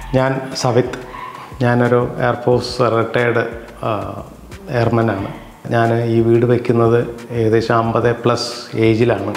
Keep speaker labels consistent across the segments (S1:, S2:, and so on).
S1: ഞാൻ സവിത്ത് ഞാനൊരു air force retired എയർമാനാണ് ഞാൻ ഈ വീട് വയ്ക്കുന്നത് ഏകദേശം അമ്പത് പ്ലസ് ഏജിലാണ്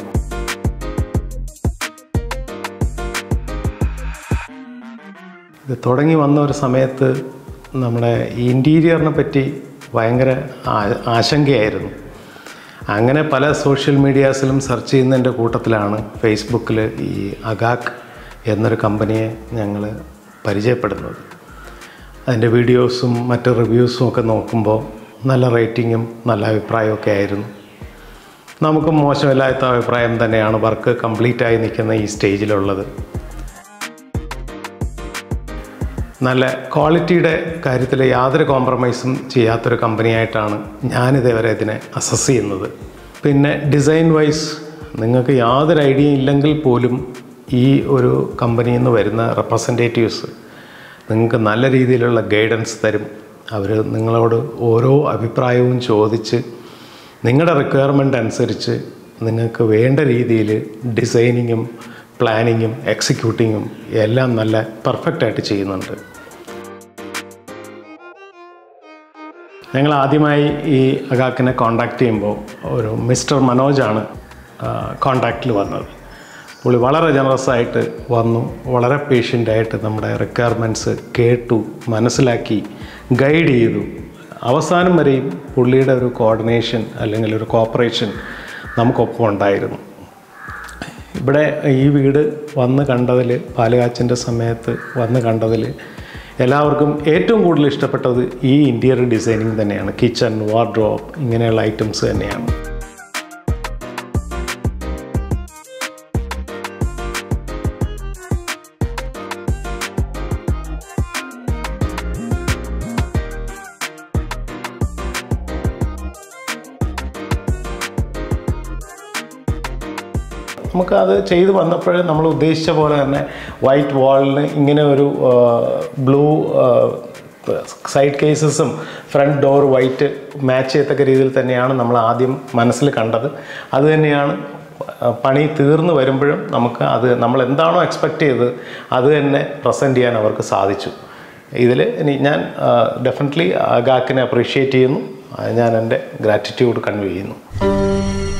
S1: ഇത് തുടങ്ങി വന്ന ഒരു സമയത്ത് നമ്മുടെ ഇൻറ്റീരിയറിനെ പറ്റി ഭയങ്കര ആ- ആശങ്കയായിരുന്നു അങ്ങനെ പല സോഷ്യൽ മീഡിയാസിലും സെർച്ച് ചെയ്യുന്നതിൻ്റെ കൂട്ടത്തിലാണ് ഫേസ്ബുക്കിൽ ഈ അഗാക്ക് എന്നൊരു കമ്പനിയെ ഞങ്ങൾ പരിചയപ്പെടുന്നത് അതിൻ്റെ വീഡിയോസും മറ്റ് റിവ്യൂസും ഒക്കെ നോക്കുമ്പോൾ നല്ല റേറ്റിങ്ങും നല്ല അഭിപ്രായമൊക്കെ ആയിരുന്നു നമുക്കും മോശമില്ലാത്ത അഭിപ്രായം തന്നെയാണ് വർക്ക് കംപ്ലീറ്റ് ആയി നിൽക്കുന്ന ഈ സ്റ്റേജിലുള്ളത് നല്ല ക്വാളിറ്റിയുടെ കാര്യത്തിൽ യാതൊരു കോംപ്രമൈസും ചെയ്യാത്തൊരു കമ്പനിയായിട്ടാണ് ഞാനിതേവരെ ഇതിനെ അസസ് ചെയ്യുന്നത് പിന്നെ ഡിസൈൻ വൈസ് നിങ്ങൾക്ക് യാതൊരു ഐഡിയ ഇല്ലെങ്കിൽ പോലും ഈ ഒരു കമ്പനിയിൽ നിന്ന് വരുന്ന റെപ്രസെൻറ്റേറ്റീവ്സ് നിങ്ങൾക്ക് നല്ല രീതിയിലുള്ള ഗൈഡൻസ് തരും അവർ നിങ്ങളോട് ഓരോ അഭിപ്രായവും ചോദിച്ച് നിങ്ങളുടെ റിക്വയർമെൻ്റ് അനുസരിച്ച് നിങ്ങൾക്ക് വേണ്ട രീതിയിൽ ഡിസൈനിങ്ങും പ്ലാനിങ്ങും എക്സിക്യൂട്ടിങ്ങും എല്ലാം നല്ല പെർഫെക്റ്റായിട്ട് ചെയ്യുന്നുണ്ട് ഞങ്ങൾ ആദ്യമായി ഈ അഗാക്കിനെ കോണ്ടാക്ട് ചെയ്യുമ്പോൾ ഒരു മിസ്റ്റർ മനോജാണ് കോണ്ടാക്റ്റിൽ വന്നത് പുള്ളി വളരെ ജനറസ് ആയിട്ട് വന്നു വളരെ പേഷ്യൻ്റായിട്ട് നമ്മുടെ റിക്വയർമെൻറ്റ്സ് കേട്ടു മനസ്സിലാക്കി ഗൈഡ് ചെയ്തു അവസാനം വരെയും പുള്ളിയുടെ ഒരു കോർഡിനേഷൻ അല്ലെങ്കിൽ ഒരു കോപ്പറേഷൻ നമുക്കൊപ്പം ഉണ്ടായിരുന്നു ഇവിടെ ഈ വീട് വന്ന് കണ്ടതിൽ പാലുകാച്ചിൻ്റെ സമയത്ത് വന്ന് കണ്ടതിൽ എല്ലാവർക്കും ഏറ്റവും കൂടുതൽ ഇഷ്ടപ്പെട്ടത് ഈ ഇൻറ്റീരിയർ ഡിസൈനിങ് തന്നെയാണ് കിച്ചൺ വാർഡ്രോപ്പ് ഇങ്ങനെയുള്ള ഐറ്റംസ് തന്നെയാണ് നമുക്ക് അത് ചെയ്ത് വന്നപ്പോഴേ നമ്മൾ ഉദ്ദേശിച്ച പോലെ തന്നെ വൈറ്റ് വാളിന് ഇങ്ങനെ ഒരു ബ്ലൂ സൈഡ് കേസസും ഫ്രണ്ട് ഡോർ വൈറ്റ് മാച്ച് ചെയ്യത്തക്ക രീതിയിൽ തന്നെയാണ് നമ്മൾ ആദ്യം മനസ്സിൽ കണ്ടത് അത് തന്നെയാണ് ആ, പണി തീർന്നു വരുമ്പോഴും നമുക്ക് അത് നമ്മൾ എന്താണോ എക്സ്പെക്റ്റ് ചെയ്തത് അത് തന്നെ പ്രസൻറ്റ് ചെയ്യാൻ അവർക്ക് സാധിച്ചു ഇതിൽ ഇനി ഞാൻ ഡെഫിനറ്റ്ലി ഗാക്കിനെ അപ്രീഷിയേറ്റ് ചെയ്യുന്നു അത് ഞാൻ എൻ്റെ ഗ്രാറ്റിറ്റ്യൂഡ് കൺവേ ചെയ്യുന്നു